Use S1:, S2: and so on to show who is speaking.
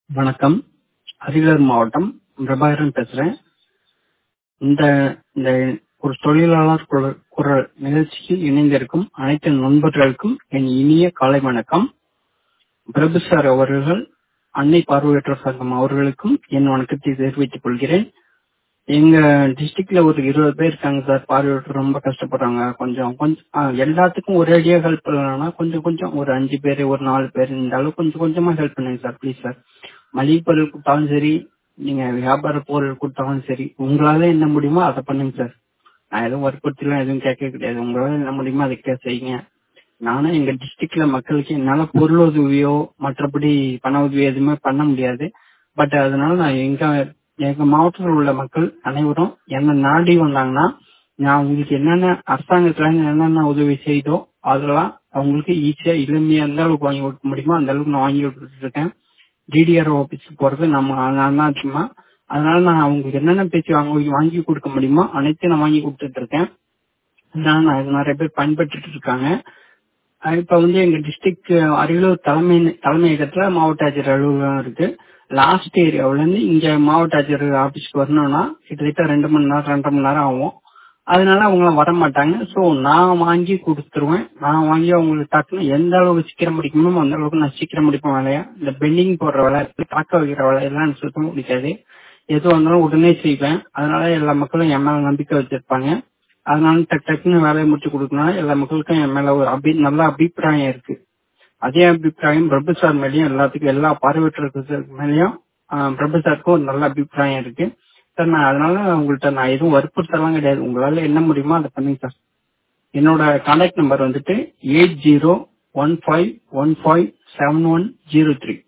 S1: வணக்கம் அரியலூர் மாவட்டம் பிரபாகரன் பேசுறேன் இந்த இந்த ஒரு தொழிலாளர் குரல் குரல் நிகழ்ச்சியில் இணைந்திருக்கும் அனைத்து நண்பர்களுக்கும் என் இனிய காலை வணக்கம் பிரபு சார் அவர்கள் அன்னை பார்வையற்றோர் சங்கம் அவர்களுக்கும் என் வணக்கத்தை தெரிவித்துக் கொள்கிறேன் எங்க டிஸ்ட்ரிக்ட்ல ஒரு இருபது பேர் இருக்காங்க சார் பார்வையற்றோர் ரொம்ப கஷ்டப்படுறாங்க கொஞ்சம் கொஞ்சம் ஆ, எல்லாத்துக்கும் ஒரேடியா ஹெல்ப் பண்ணலன்னா கொஞ்சம் கொஞ்சம் ஒரு அஞ்சு பேர் ஒரு நாலு பேர் இந்த அளவு கொஞ்சம் கொஞ்சமா ஹெல்ப் பண்ணுங்க சார் ப்ளீஸ் சார் மளிகை பொருள் கொடுத்தாலும் சரி நீங்க வியாபார பொருள் கொடுத்தாலும் சரி உங்களால என்ன முடியுமோ அதை பண்ணுங்க சார் நான் எதுவும் வற்புறுத்தலாம் எதுவும் கேட்க கிடையாது உங்களால என்ன முடியுமோ அதை கே- செய்யுங்க நானும் எங்க டிஸ்ட்ரிக்ட்ல மக்களுக்கு என்னால பொருள் உதவியோ மற்றபடி பண உதவி எதுவுமே பண்ண முடியாது பட் அதனால நான் எங்க எங்க மாவட்டத்தில் உள்ள மக்கள் அனைவரும் என்ன நாடி வந்தாங்கன்னா நான் உங்களுக்கு என்னென்ன அரசாங்கத்துல இருந்து என்னென்ன உதவி செய்தோ அதெல்லாம் அவங்களுக்கு ஈஸியா எளிமையா எந்த அளவுக்கு வாங்கி கொடுக்க முடியுமோ அந்த அளவுக்கு நான் வாங்கி கொடுத்துட்டு இருக்கேன் டிடிஆர் ஆபீஸ்க்கு போறது நம்ம நான் தான் சும்மா அதனால நான் அவங்களுக்கு என்னென்ன பேச்சு வாங்கி வாங்கி கொடுக்க முடியுமோ அனைத்தையும் நான் வாங்கி கொடுத்துட்டு இருக்கேன் அதனால நான் இது நிறைய பேர் பயன்பெற்றுட்டு இருக்காங்க அஹ் இப்ப வந்து எங்க டிஸ்ட்ரிக்ட் அரியலூர் தலைமை தலைமையகத்துல மாவட்ட ஆட்சியர் அலுவலகம் இருக்கு லாஸ்ட் ஏரியாவுல இருந்து இங்க மாவட்ட ஆட்சியர் ஆபீஸ்க்கு வரணும்னா கிட்டத்தட்ட ரெண்டு மணி நேரம் ரெண்டரை மணி நேரம் ஆகும் அதனால அவங்க வர மாட்டாங்க சோ நான் வாங்கி கொடுத்துருவேன் நான் வாங்கி அவங்களுக்கு டக்குன்னு எந்த அளவுக்கு சீக்கிரம் முடிக்கணுமோ அந்த அளவுக்கு நான் சீக்கிரம் முடிப்பேன் வேலையா இந்த பெண்டிங் போடுற வேலை தாக்க வைக்கிற வேலை எல்லாம் எனக்கு சுத்தமா பிடிக்காது எது வந்தாலும் உடனே செய்வேன் அதனால எல்லா மக்களும் என் மேல நம்பிக்கை வச்சிருப்பாங்க அதனால டக்கு டக்குன்னு வேலையை முடிச்சு கொடுக்கணும் எல்லா மக்களுக்கும் என் மேல ஒரு அபி நல்ல அபிப்பிராயம் இருக்கு அதே அபிப்பிராயம் பிரபு சார் மேலயும் எல்லாத்துக்கும் எல்லா பார்வையற்றவர்கள் மேலயும் ஆஹ், பிரபு சாருக்கும் ஒரு நல்ல அபிப்பிராயம் இருக்கு சார் நான் அதனால உங்கள்ட்ட நான் எதுவும் வற்புறுத்தலாம் கிடையாது உங்களால என்ன முடியுமோ அதை பண்ணுங்க சார் என்னோட கான்டாக்ட் நம்பர் வந்துட்டு eight zero one five one five seven one zero three